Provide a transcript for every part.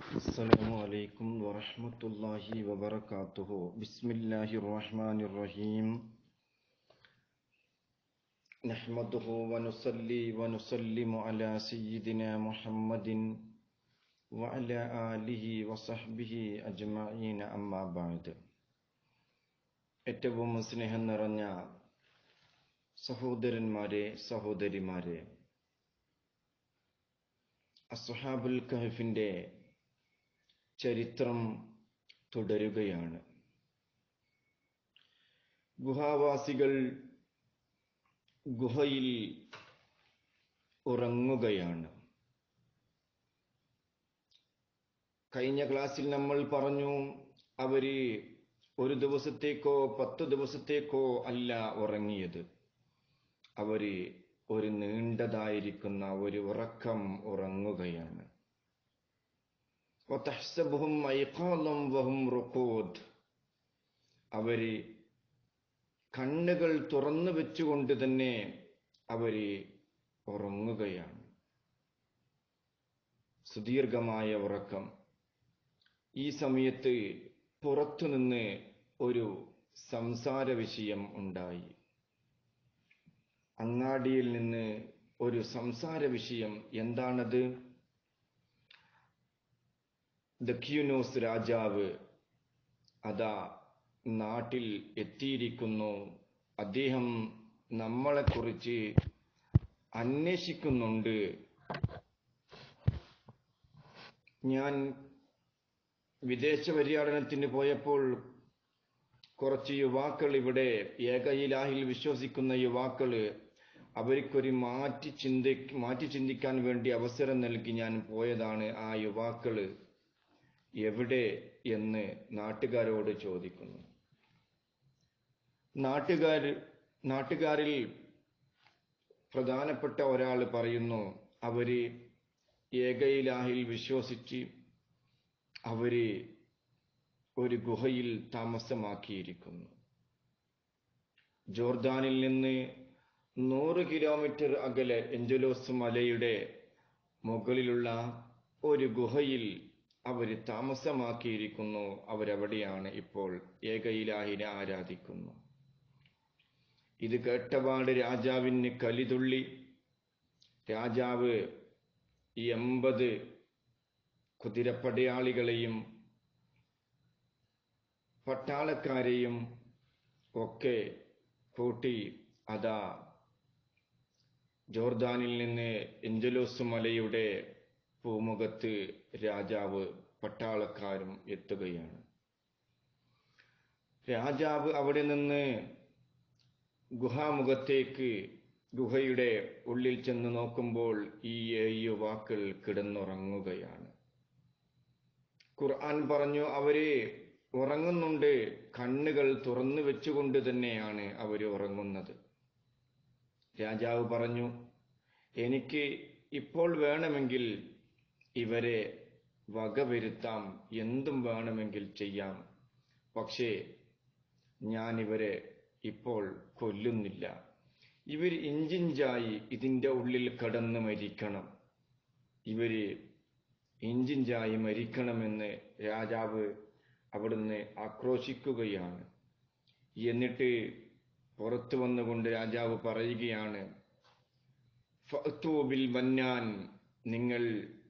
السلام عليكم ورحمة الله وبركاته بسم الله الرحمن الرحيم نحمده ونصلي ونسلم على سيدنا محمد وعلى آله وصحبه أجمعين أما بعد ഏറ്റവും സ്നേഹം നിറഞ്ഞ സഹോദരന്മാരെ സഹോദരിമാരെ അസുഹാബുൽ കഹഫിന്റെ ചരിത്രം തുടരുകയാണ് ഗുഹാവാസികൾ ഗുഹയിൽ ഉറങ്ങുകയാണ് കഴിഞ്ഞ ക്ലാസ്സിൽ നമ്മൾ പറഞ്ഞു അവര് ഒരു ദിവസത്തേക്കോ പത്ത് ദിവസത്തേക്കോ അല്ല ഉറങ്ങിയത് അവര് ഒരു നീണ്ടതായിരിക്കുന്ന ഒരു ഉറക്കം ഉറങ്ങുകയാണ് وتحسبهم أيقاظا وهم رقود അവര് കണ്ണുകൾ തുറന്നു വെച്ചുകൊണ്ട് തന്നെ അവര് ഉറങ്ങുകയാണ് സുദീർഘമായ ഉറക്കം ഈ സമയത്ത് പുറത്തുനിന്ന് ഒരു സംസാര വിഷയം ഉണ്ടായി അങ്ങാടിയിൽ നിന്ന് ഒരു സംസാര വിഷയം എന്താണത് ദക്യൂനോസ് രാജാവ് അതാ നാട്ടിൽ എത്തിയിരിക്കുന്നു അദ്ദേഹം നമ്മളെക്കുറിച്ച് അന്വേഷിക്കുന്നുണ്ട് ഞാൻ വിദേശ പര്യടനത്തിന് പോയപ്പോൾ കുറച്ച് യുവാക്കൾ ഇവിടെ ഏകയിലാഹിൽ വിശ്വസിക്കുന്ന യുവാക്കള് അവർക്കൊരു മാറ്റി ചിന്തി മാറ്റി ചിന്തിക്കാൻ വേണ്ടി അവസരം നൽകി ഞാൻ പോയതാണ് ആ യുവാക്കള് എവിടെ എന്ന് നാട്ടുകാരോട് ചോദിക്കുന്നു നാട്ടുകാർ നാട്ടുകാരിൽ പ്രധാനപ്പെട്ട ഒരാൾ പറയുന്നു അവര് ഏകയിലാഹിൽ വിശ്വസിച്ച് അവര് ഒരു ഗുഹയിൽ താമസമാക്കിയിരിക്കുന്നു ജോർദാനിൽ നിന്ന് നൂറ് കിലോമീറ്റർ അകലെ എഞ്ചലോസ് മലയുടെ മുകളിലുള്ള ഒരു ഗുഹയിൽ അവർ താമസമാക്കിയിരിക്കുന്നു അവരവിടെയാണ് ഇപ്പോൾ ഏകയിലാഹിനെ ആരാധിക്കുന്നു ഇത് കേട്ടപാട് രാജാവിന് കലിതുള്ളി രാജാവ് എൺപത് കുതിരപ്പടയാളികളെയും പട്ടാളക്കാരെയും ഒക്കെ കൂട്ടി അതാ ജോർദാനിൽ നിന്ന് എഞ്ചലോസ് മലയുടെ പൂമുഖത്ത് രാജാവ് പട്ടാളക്കാരും എത്തുകയാണ് രാജാവ് അവിടെ നിന്ന് ഗുഹാമുഖത്തേക്ക് ഗുഹയുടെ ഉള്ളിൽ ചെന്ന് നോക്കുമ്പോൾ ഈ യുവാക്കൾ കിടന്നുറങ്ങുകയാണ് ഖുർആൻ പറഞ്ഞു അവര് ഉറങ്ങുന്നുണ്ട് കണ്ണുകൾ തുറന്നു വെച്ചുകൊണ്ട് തന്നെയാണ് അവർ ഉറങ്ങുന്നത് രാജാവ് പറഞ്ഞു എനിക്ക് ഇപ്പോൾ വേണമെങ്കിൽ ഇവരെ വകവരുത്താം എന്തും വേണമെങ്കിൽ ചെയ്യാം പക്ഷേ ഞാൻ ഇവരെ ഇപ്പോൾ കൊല്ലുന്നില്ല ഇവർ ഇഞ്ചിഞ്ചായി ഇതിൻ്റെ ഉള്ളിൽ കടന്ന് മരിക്കണം ഇവര് ഇഞ്ചിഞ്ചായി മരിക്കണമെന്ന് രാജാവ് അവിടുന്ന് ആക്രോശിക്കുകയാണ് എന്നിട്ട് പുറത്തു വന്നുകൊണ്ട് രാജാവ് പറയുകയാണ് ഫഅ്തൂബിൽ മന്നാൻ നിങ്ങൾ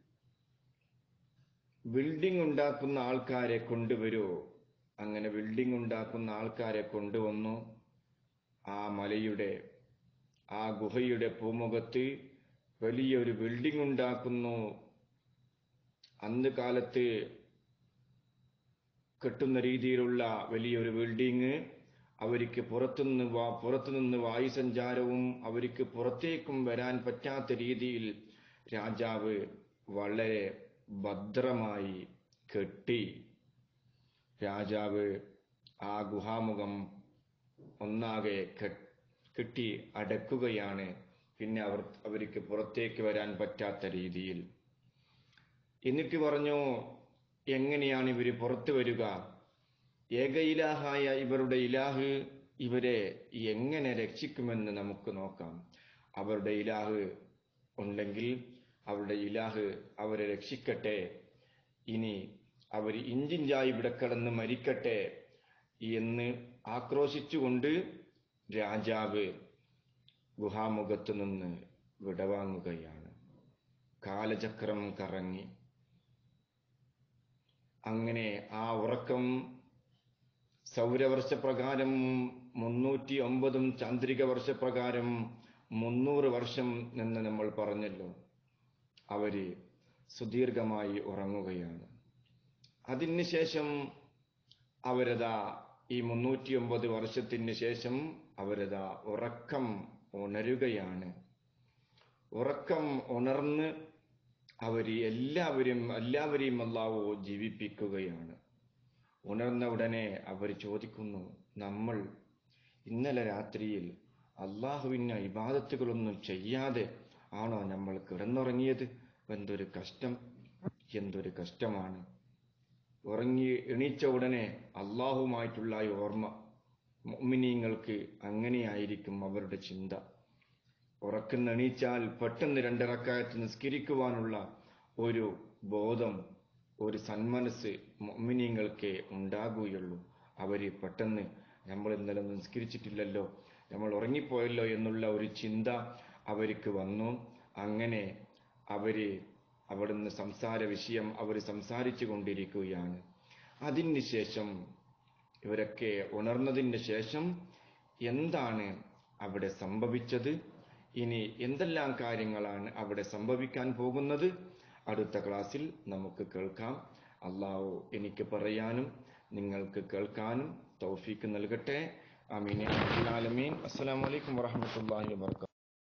ബിൽഡിംഗ് ഉണ്ടാക്കുന്ന ആൾക്കാരെ കൊണ്ടുവരൂ അങ്ങനെ ബിൽഡിംഗ് ഉണ്ടാക്കുന്ന ആൾക്കാരെ കൊണ്ടുവന്നു ആ മലയുടെ ആ ഗുഹയുടെ പൂമുഖത്ത് വലിയൊരു ബിൽഡിംഗ് ഉണ്ടാക്കുന്നു അന്ന് കാലത്ത് കെട്ടുന്ന രീതിയിലുള്ള വലിയൊരു ബിൽഡിങ് അവർക്ക് പുറത്തുനിന്ന് വാ പുറത്തുനിന്ന് വായുസഞ്ചാരവും അവർക്ക് പുറത്തേക്കും വരാൻ പറ്റാത്ത രീതിയിൽ രാജാവ് വളരെ ഭദ്രമായി കെട്ടി രാജാവ് ആ ഗുഹാമുഖം ഒന്നാകെ കെട്ടി അടക്കുകയാണ് പിന്നെ അവർ അവർക്ക് പുറത്തേക്ക് വരാൻ പറ്റാത്ത രീതിയിൽ എന്നിട്ട് പറഞ്ഞു എങ്ങനെയാണ് ഇവർ പുറത്തു വരിക ഏക ഇലാഹായ ഇവരുടെ ഇലാഹ് ഇവരെ എങ്ങനെ രക്ഷിക്കുമെന്ന് നമുക്ക് നോക്കാം അവരുടെ ഇലാഹ് ഉണ്ടെങ്കിൽ അവരുടെ ഇലാഹ് അവരെ രക്ഷിക്കട്ടെ ഇനി അവർ ഇഞ്ചിഞ്ചായി ഇവിടെ കിടന്ന് മരിക്കട്ടെ എന്ന് ആക്രോശിച്ചുകൊണ്ട് രാജാവ് ഗുഹാമുഖത്തു നിന്ന് വിടവാങ്ങുകയാണ് കാലചക്രം കറങ്ങി അങ്ങനെ ആ ഉറക്കം സൗരവർഷപ്രകാരം മുന്നൂറ്റി ഒമ്പതും ചാന്ദ്രിക വർഷപ്രകാരം മുന്നൂറ് വർഷം എന്ന് നമ്മൾ പറഞ്ഞല്ലോ അവര് സുദീർഘമായി ഉറങ്ങുകയാണ് അതിനുശേഷം അവരതാ ഈ മുന്നൂറ്റി ഒമ്പത് വർഷത്തിന് ശേഷം അവരതാ ഉറക്കം ഉണരുകയാണ് ഉറക്കം ഉണർന്ന് അവര് എല്ലാവരും എല്ലാവരെയും അള്ളാഹു ജീവിപ്പിക്കുകയാണ് ഉണർന്ന ഉടനെ അവർ ചോദിക്കുന്നു നമ്മൾ ഇന്നലെ രാത്രിയിൽ അള്ളാഹുവിന് ഇബാദത്തുകളൊന്നും ചെയ്യാതെ ആണോ നമ്മൾ കിടന്നുറങ്ങിയത് എന്തൊരു കഷ്ടം എന്തൊരു കഷ്ടമാണ് ഉറങ്ങി എണീച്ച ഉടനെ അള്ളാഹുമായിട്ടുള്ള ഈ ഓർമ്മ മുഅ്മിനീങ്ങൾക്ക് അങ്ങനെയായിരിക്കും അവരുടെ ചിന്ത ഉറക്കുന്ന എണീച്ചാൽ പെട്ടെന്ന് രണ്ടിറക്കായത്ത് നിസ്കരിക്കുവാനുള്ള ഒരു ബോധം ഒരു സന്മനസ് മുഅ്മിനീങ്ങൾക്കേ ഉണ്ടാകുകയുള്ളൂ അവര് പെട്ടെന്ന് നമ്മൾ ഇന്നലെ നിസ്കരിച്ചിട്ടില്ലല്ലോ നമ്മൾ ഉറങ്ങിപ്പോയല്ലോ എന്നുള്ള ഒരു ചിന്ത അവർക്ക് വന്നു അങ്ങനെ അവര് അവിടുന്ന് സംസാര വിഷയം അവർ സംസാരിച്ചു കൊണ്ടിരിക്കുകയാണ് അതിന് ശേഷം ഇവരൊക്കെ ഉണർന്നതിന് ശേഷം എന്താണ് അവിടെ സംഭവിച്ചത് ഇനി എന്തെല്ലാം കാര്യങ്ങളാണ് അവിടെ സംഭവിക്കാൻ പോകുന്നത് അടുത്ത ക്ലാസ്സിൽ നമുക്ക് കേൾക്കാം അള്ളാഹു എനിക്ക് പറയാനും നിങ്ങൾക്ക് കേൾക്കാനും തൗഫീക്ക് നൽകട്ടെ അമീൻ അസ്സലാമലൈക്കും വറഹമത്തല്ലാഹി വാബർക്കാത്തു